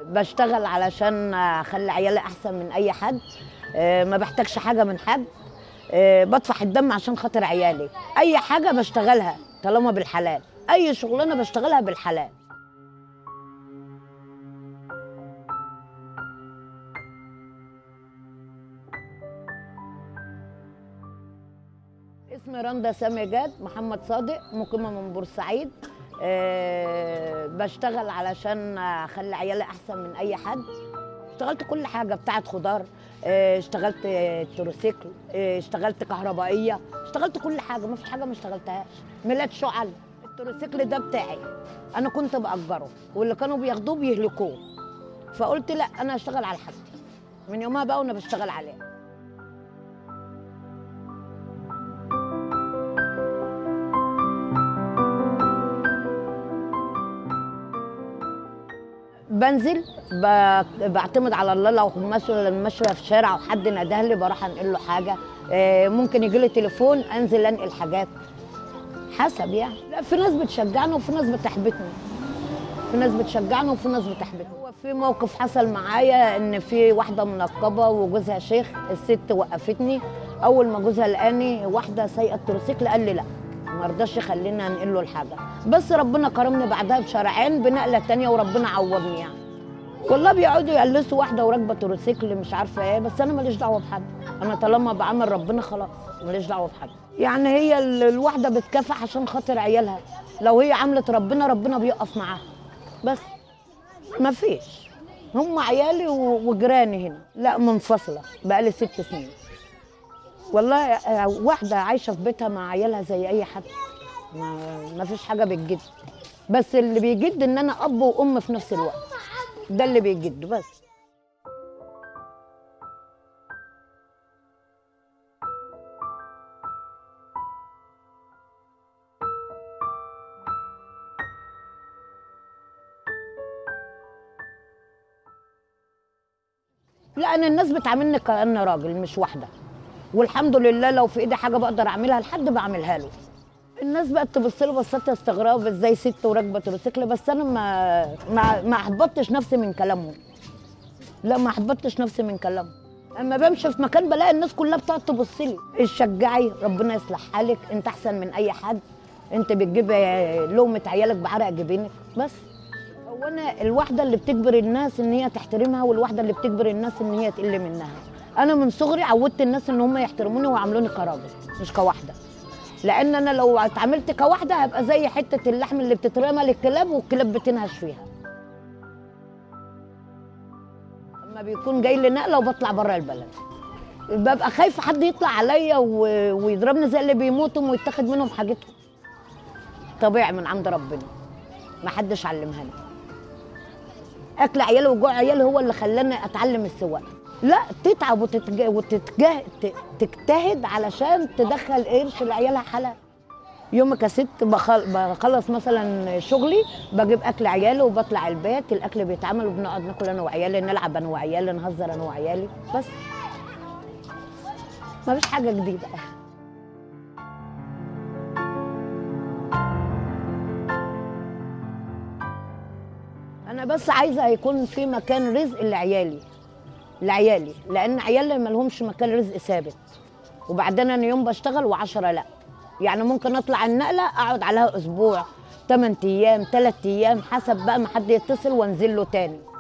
بشتغل علشان اخلي عيالي احسن من اي حد آه، ما بحتاجش حاجه من حد آه، بدفع الدم عشان خاطر عيالي اي حاجه بشتغلها طالما بالحلال اي شغلانه بشتغلها بالحلال اسمي رندا سامي جاد محمد صادق مقيمه من بورسعيد أه بشتغل علشان اخلي عيالي احسن من اي حد اشتغلت كل حاجه بتاعت خضار أه اشتغلت آه، تروسيكل أه اشتغلت كهربائيه اشتغلت كل حاجه ما فيش حاجه ما اشتغلتهاش ميلاد شعل التروسيكل ده بتاعي انا كنت باجره واللي كانوا بياخدوه بيهلكوه فقلت لا انا اشتغل على حاجتي من يومها بقى وانا بشتغل عليه بنزل ب- بعتمد على الله لو مثلا ماشيه في شارع وحد نده لي بروح انقل له حاجه آه، ممكن يجي لي تليفون انزل انقل حاجات حسب يعني لا في ناس بتشجعني وفي ناس بتحبطني في ناس بتشجعني وفي ناس بتحبطني هو في موقف حصل معايا ان في واحده منقبه وجوزها شيخ الست وقفتني اول ما جوزها لقاني واحده سايقه التروسيكل قال لي لا ما رضاش يخلينا انقل له الحاجه بس ربنا كرمني بعدها بشرعين بنقله تانية وربنا عوضني يعني والله بيقعدوا يقلسوا واحده وراكبه تروسيكل مش عارفه ايه بس انا ماليش دعوه بحد انا طالما بعمل ربنا خلاص ماليش دعوه بحد يعني هي ال- الواحده بتكافح عشان خاطر عيالها لو هي عملت ربنا ربنا بيقف معاها بس ما فيش هم عيالي و- وجيراني هنا لا منفصله بقالي ست سنين والله آه، واحده عايشه في بيتها مع عيالها زي اي حد ما, ما فيش حاجه بتجد بس اللي بيجد ان انا اب وام في نفس الوقت ده اللي بيجد بس لا انا الناس بتعاملني كأن راجل مش واحده والحمد لله لو في ايدي حاجه بقدر اعملها لحد بعملها له الناس بقت تبص لي بصات استغراب ازاي ست وراكبه تروسيكل بس انا ما ما ما احبطتش نفسي من كلامهم لا ما احبطتش نفسي من كلامهم اما بمشي في مكان بلاقي الناس كلها بتقعد تبص لي اشجعي ربنا يصلح حالك انت احسن من اي حد انت بتجيب لقمه عيالك بعرق جبينك بس هو انا الواحده اللي بتجبر الناس ان هي تحترمها والواحده اللي بتجبر الناس ان هي تقل منها انا من صغري عودت الناس ان هم يحترموني ويعاملوني كراجل مش كواحده لان انا لو اتعاملت كواحده هبقى زي حته اللحم اللي بتترمى للكلاب والكلاب بتنهش فيها اما بيكون جاي لي نقله وبطلع بره البلد ببقى خايفه حد يطلع عليا و- ويضربني زي اللي بيموتوا ويتاخد منهم حاجتهم طبيعي من عند ربنا ما حدش علمها لي اكل عيالي وجوع عيالي هو اللي خلاني اتعلم السواقه لا تتعب وتتجه وتتجه ت- تجتهد علشان تدخل قرش لعيالها حلال يومك يا ست بخل- بخلص مثلا شغلي بجيب اكل عيالي وبطلع البيت الاكل بيتعمل وبنقعد ناكل انا وعيالي نلعب انا وعيالي نهزر انا وعيالي بس ما فيش حاجه جديده انا بس عايزه يكون في مكان رزق لعيالي لعيالي لان عيالي ما لهمش مكان رزق ثابت وبعدين انا يوم بشتغل وعشرة لا يعني ممكن اطلع النقله اقعد عليها اسبوع 8 ايام 3 ايام حسب بقى ما حد يتصل وانزل له تاني